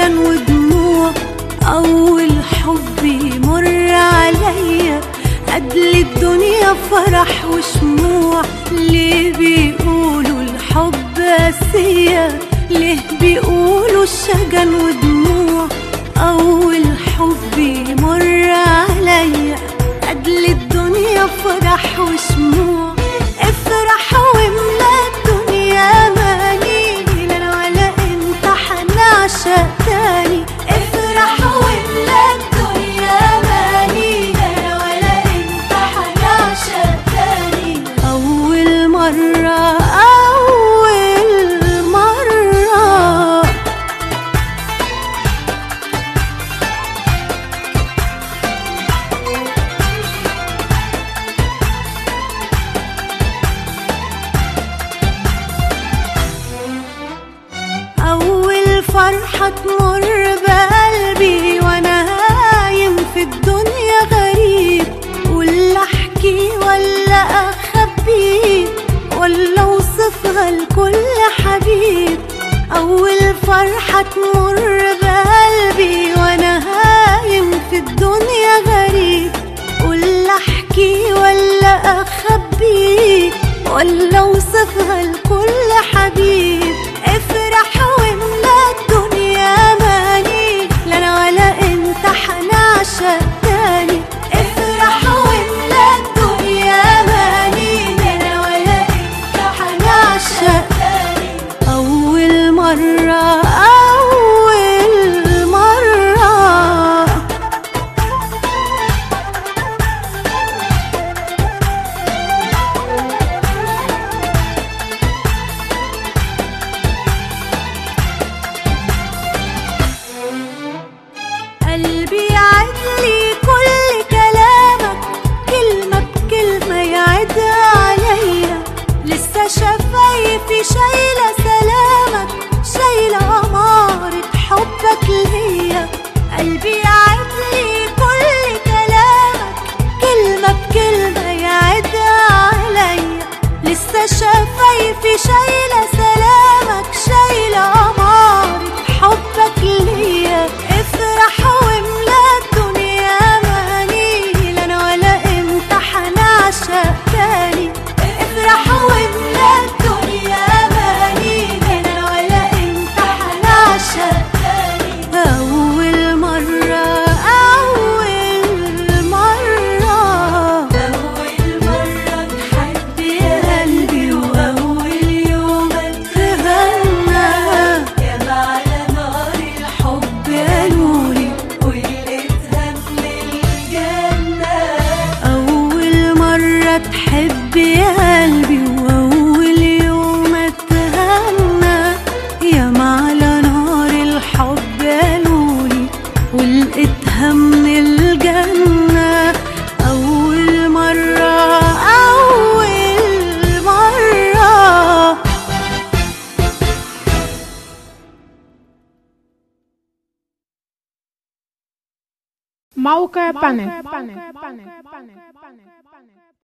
شجن ودموع أول حب يمر عليا قبل الدنيا فرح وشموع ليه بيقولوا الحب قاسية ليه بيقولوا الشجن ودموع أول حب يمر عليا قبل الدنيا فرح وشموع افرح واملا الدنيا ماني لا انا ولا انت حنعشق تاني افرح واملا الدنيا ماني لا انا ولا انت حنعشق تاني اول مرة اول مرة أول فرحة تمر بقلبي وأنا هايم في الدنيا غريب ولا أحكي ولا أخبي ولا أوصفها لكل حبيب أول فرحة تمر بقلبي وأنا هايم في الدنيا غريب ولا أحكي ولا أخبي ولا أوصفها لكل حبيب افرح واملا الدنيا ماني لا انا ولا انت حنعشق تاني افرح واملا الدنيا ماني لا انا ولا انت حنعشق تاني اول مرة اول مرة قلبي يعدلي كل كلامك كلمة بكلمة يعدها عليا لسه شفايفي شايلة سلامك شايلة أمارة حبك ليا قلبي يعدلي كل كلامك كلمة بكلمة يعدها عليا لسه شفايفي شايلة سلامك شايلة أمارة حبك ليا افرح واملا الدنيا ماني لا انا ولا انت حنعشق تاني افرح واملا الدنيا ماني لا انا ولا انت حنعشق تاني اول مرة اول مرة اول مرة نحب يا قلبي واول يوم اتهنى يا على نار الحب قالولي ولقيتها من الجنة أول مرة تحب يا قلبي وأول يوم اتهنى يا على نار الحب قالولي ولقيتها من الجنة أول مرة أول مرة موقع بانل